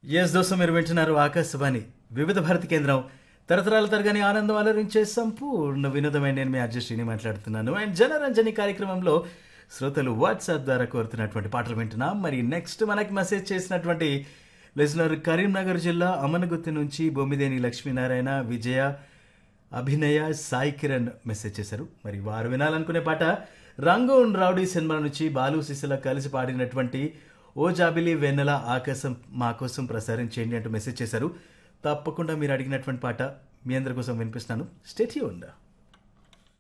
yes దోస్తు మీరు వింటున్నారు ఆకాశవాణి వివిధ భారతి కేంద్రం తరతరాల తరగని ఆనందం అలరించే సంపూర్ణ వినోదమైన నేను మీ అర్జస్ట్రీని మాట్లాడుతున్నాను అండ్ జనరంజని కార్యక్రమంలో శ్రోతలు వాట్సాప్ ద్వారా కోరుతున్నటువంటి పాటలు వింటున్నాం మరి నెక్స్ట్ మనకి మెసేజ్ చేసినటువంటి లిజనర్ కరీంనగర్ జిల్లా అమనగుత్తి నుంచి బొమ్మిదేని లక్ష్మీనారాయణ విజయ అభినయ సాయి కిరణ్ మెసేజ్ చేశారు మరి వారు వినాలనుకునే పాట రంగూన్ రౌడీ సినిమా నుంచి బాలు సిసిల కలిసి పాడినటువంటి ఓ జాబిలి వెన్నెల ఆకాశం మా కోసం ప్రసారం చేయండి అంటూ మెసేజ్ చేశారు తప్పకుండా మీరు అడిగినటువంటి పాట మీ అందరి కోసం వినిపిస్తున్నాను స్టేట్యూ ఉందా